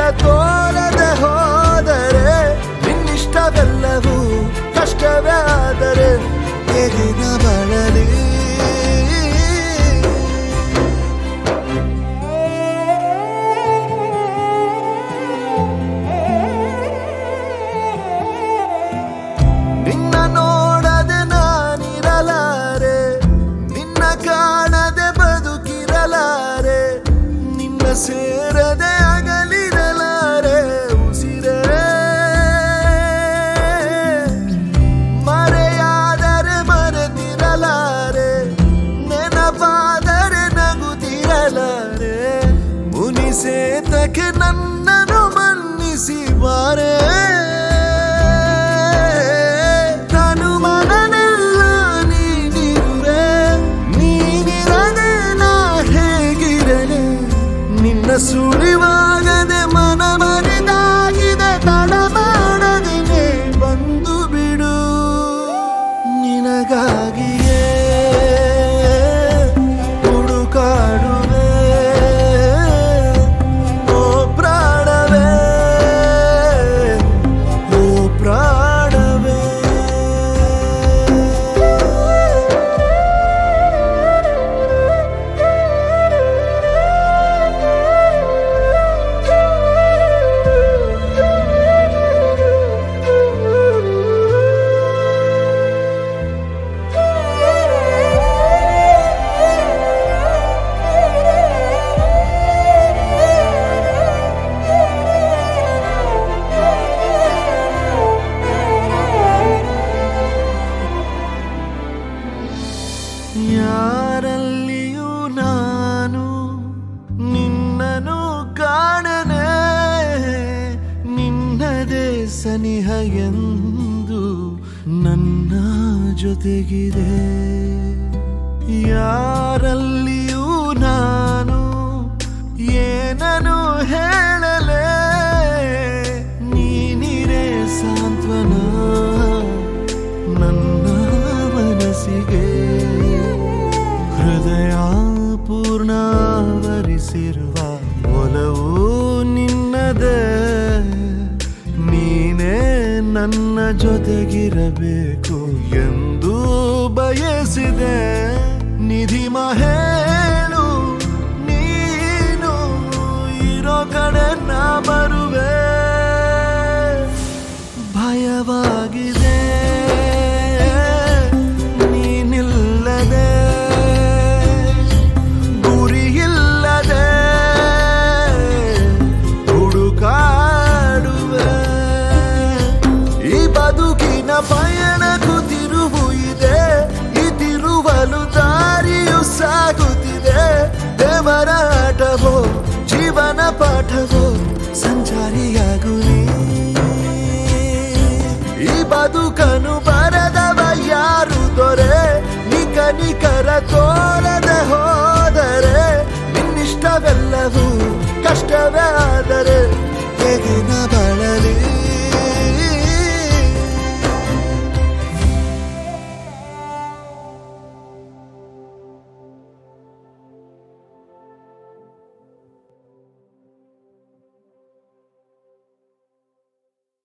ತೋರದೆ ಹೋದರೆ ನಿನ್ನಿಷ್ಟವೆಲ್ಲವೂ ಕಷ್ಟವೇ ಆದರೆ ಹೇಗಿನ ಬಳಲಿ ನಿನ್ನ ನೋಡದೆ ನಾನಿರಲಾರೆ ನಿನ್ನ ಕಾಣದೆ ಬದುಕಿರಲಾರೆ ನಿನ್ನ ಸೇರದೆ ಅಗಲಿರಲಾರೆ ಉಸಿರೇ ಮರೆಯಾದರೆ ಮರೆತಿರಲಾರೆ ನೆನಪಾದರೆ ನಗುತ್ತಿರಲಾರೆ ಮುನಿಸೇತಕ್ಕೆ ನನ್ನನ್ನು ಮನ್ನಿಸಿ ಬಾರೆ ತನು ಮನನೆಲ್ಲ ನೀನಿರುವೆ ನೀನಿರದೆ ನಾ ಹೇಗಿರಲೆ ನಿನ್ನ ಸುಳಿವಾಗದೆ ಮನ ಮರಿದಾಗಿದೆ ತಡ ಮಾಡದೆ ಬಂದು ಬಿಡು ನಿನಗಾಗಿಯೇ ಹುಡುಕಾಡುವೆ ಓ ಪ್ರಾಣವೇ ಓ ಪ್ರಾಣವೇ ಯಾರಲ್ಲಿಯೂ ನಾನು ನಿನ್ನನು ಕಾಣನೆ ನಿನ್ನದೇ ಸನಿಹ ಎಂದು ನನ್ನ ಜೊತೆಗಿದೆ ಯಾರಲ್ಲಿಯೂ ನಾನು ಏನನು ಹೇಳಲೆ ನೀನಿರೇ ಸಾಂತ್ವನ ನನ್ನ ಮನಸ್ಸಿಗೆ ಹೃದಯ ಪೂರ್ಣಾವರಿಸಿರುವ ಒಲವು ನಿನ್ನದೇ ನೀನೇ ನನ್ನ ಜೊತೆಗಿರಬೇಕು ಎಂದು ಬಯಸಿದೆ ನಿಧಿ ಮಹೇಳು ನೀನು ಇರೋ ಕಡೆ ನಾ ಬರುವೆ ಭಯವಾಗಿದೆ ನೀನಿಲ್ಲದೆ ಗುರಿಯಿಲ್ಲದೆ ಹುಡುಕಾಡುವೆ ಈ ಬದುಕಿನ ಪಯಣಕ್ಕೂ ತಿರುವು ಇದೆ ಈ ತಿರುವಲು ದಾರಿಯು ಸಾಗುತ್ತಿದೆ ದೇವರ ಆಟವೋ ಜೀವನ ಪಾಠವೋ ಸಂಚಾರಿಯಾಗು ನೀ ಈ ಬದುಕನು ಬರದವ ಯಾರು ದೊರೆ ನಿಕ ನಿಕರ ತೋರದೆ ಹೋದರೆ ನಿನ್ನಿಷ್ಟವೆಲ್ಲವೂ ಕಷ್ಟವೇ ಆದರೆ